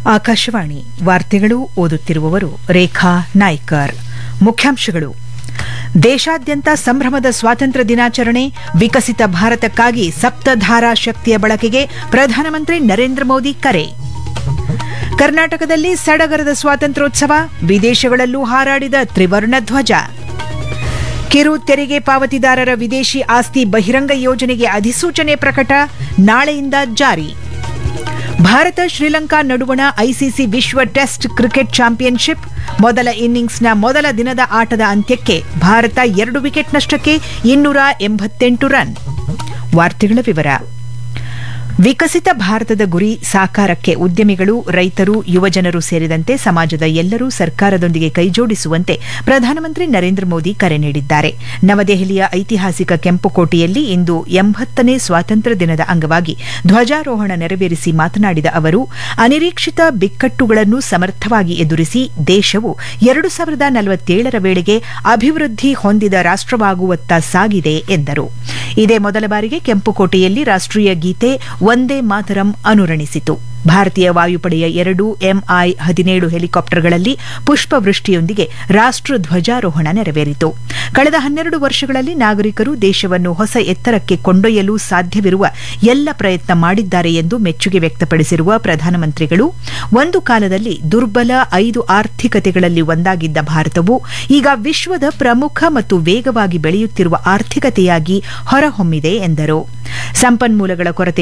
ಆಕಾಶವಾಣಿ ವಾರ್ತೆಗಳು ಓದುತ್ತಿರುವವರು ರೇಖಾ ನಾಯ್ಕರ್ ಮುಖ್ಯಾಂಶಗಳು ದೇಶಾದ್ಯಂತ ಸಂಭ್ರಮದ ಸ್ವಾತಂತ್ರ್ಯ ದಿನಾಚರಣೆ ವಿಕಸಿತ ಭಾರತಕ್ಕಾಗಿ ಸಪ್ತಧಾರಾ ಶಕ್ತಿಯ ಬಳಕೆಗೆ ಪ್ರಧಾನಮಂತ್ರಿ ನರೇಂದ್ರ ಮೋದಿ ಕರೆ ಕರ್ನಾಟಕದಲ್ಲಿ ಸಡಗರದ ಸ್ವಾತಂತ್ರ್ಯೋತ್ಸವ ವಿದೇಶಗಳಲ್ಲೂ ಹಾರಾಡಿದ ತ್ರಿವರ್ಣ ಧ್ವಜ ಕಿರು ತೆರಿಗೆ ಪಾವತಿದಾರರ ವಿದೇಶಿ ಆಸ್ತಿ ಬಹಿರಂಗ ಯೋಜನೆಗೆ ಅಧಿಸೂಚನೆ ಪ್ರಕಟ ನಾಳೆಯಿಂದ ಜಾರಿ ಭಾರತ ಶ್ರೀಲಂಕಾ ನಡುವಣ ಐಸಿಸಿ ವಿಶ್ವ ಟೆಸ್ಟ್ ಕ್ರಿಕೆಟ್ ಚಾಂಪಿಯನ್ಶಿಪ್ ಮೊದಲ ಇನ್ನಿಂಗ್ಸ್ನ ಮೊದಲ ದಿನದ ಆಟದ ಅಂತ್ಯಕ್ಕೆ ಭಾರತ ಎರಡು ವಿಕೆಟ್ ನಷ್ಟಕ್ಕೆ ಇನ್ನೂರ ಎಂಬತ್ತೆಂಟು ರನ್ ವಾರ್ತೆಗಳ ವಿವರ ವಿಕಸಿತ ಭಾರತದ ಗುರಿ ಸಾಕಾರಕ್ಕೆ ಉದ್ಯಮಿಗಳು ರೈತರು ಯುವಜನರು ಸೇರಿದಂತೆ ಸಮಾಜದ ಎಲ್ಲರೂ ಸರ್ಕಾರದೊಂದಿಗೆ ಕೈಜೋಡಿಸುವಂತೆ ಪ್ರಧಾನಮಂತ್ರಿ ನರೇಂದ್ರ ಮೋದಿ ಕರೆ ನೀಡಿದ್ದಾರೆ ನವದೆಹಲಿಯ ಐತಿಹಾಸಿಕ ಕೆಂಪುಕೋಟೆಯಲ್ಲಿ ಇಂದು ಎಂಬತ್ತನೇ ಸ್ವಾತಂತ್ರ್ಯ ದಿನದ ಅಂಗವಾಗಿ ಧ್ವಜಾರೋಹಣ ನೆರವೇರಿಸಿ ಮಾತನಾಡಿದ ಅವರು ಅನಿರೀಕ್ಷಿತ ಬಿಕ್ಕಟ್ಟುಗಳನ್ನು ಸಮರ್ಥವಾಗಿ ಎದುರಿಸಿ ದೇಶವು ಎರಡು ಸಾವಿರದ ನಲವತ್ತೇಳರ ವೇಳೆಗೆ ಅಭಿವೃದ್ಧಿ ಹೊಂದಿದ ರಾಷ್ಟವಾಗುವತ್ತ ಸಾಗಿದೆ ಎಂದರು ಇದೇ ಮೊದಲ ಬಾರಿಗೆ ಕೆಂಪುಕೋಟೆಯಲ್ಲಿ ರಾಷ್ಟೀಯ ಗೀತೆ ಒಂದೇ ಮಾತರಂ ಅನುರಣಿಸಿತು ಭಾರತೀಯ ವಾಯುಪಡೆಯ ಎರಡು ಎಂಐ ಹದಿನೇಳು ಹೆಲಿಕಾಪ್ಟರ್ಗಳಲ್ಲಿ ಪುಷ್ಪವೃಷ್ಟಿಯೊಂದಿಗೆ ರಾಷ್ಟ ಧ್ವಜಾರೋಹಣ ನೆರವೇರಿತು ಕಳೆದ ಹನ್ನೆರಡು ವರ್ಷಗಳಲ್ಲಿ ನಾಗರಿಕರು ದೇಶವನ್ನು ಹೊಸ ಎತ್ತರಕ್ಕೆ ಕೊಂಡೊಯ್ಯಲು ಸಾಧ್ಯವಿರುವ ಎಲ್ಲ ಪ್ರಯತ್ನ ಮಾಡಿದ್ದಾರೆ ಎಂದು ಮೆಚ್ಚುಗೆ ವ್ಯಕ್ತಪಡಿಸಿರುವ ಪ್ರಧಾನಮಂತ್ರಿಗಳು ಒಂದು ಕಾಲದಲ್ಲಿ ದುರ್ಬಲ ಐದು ಆರ್ಥಿಕತೆಗಳಲ್ಲಿ ಒಂದಾಗಿದ್ದ ಭಾರತವು ಈಗ ವಿಶ್ವದ ಪ್ರಮುಖ ಮತ್ತು ವೇಗವಾಗಿ ಬೆಳೆಯುತ್ತಿರುವ ಆರ್ಥಿಕತೆಯಾಗಿ ಹೊರಹೊಮ್ಮಿದೆ ಎಂದರು ಸಂಪನ್ಮೂಲಗಳ ಕೊರತೆ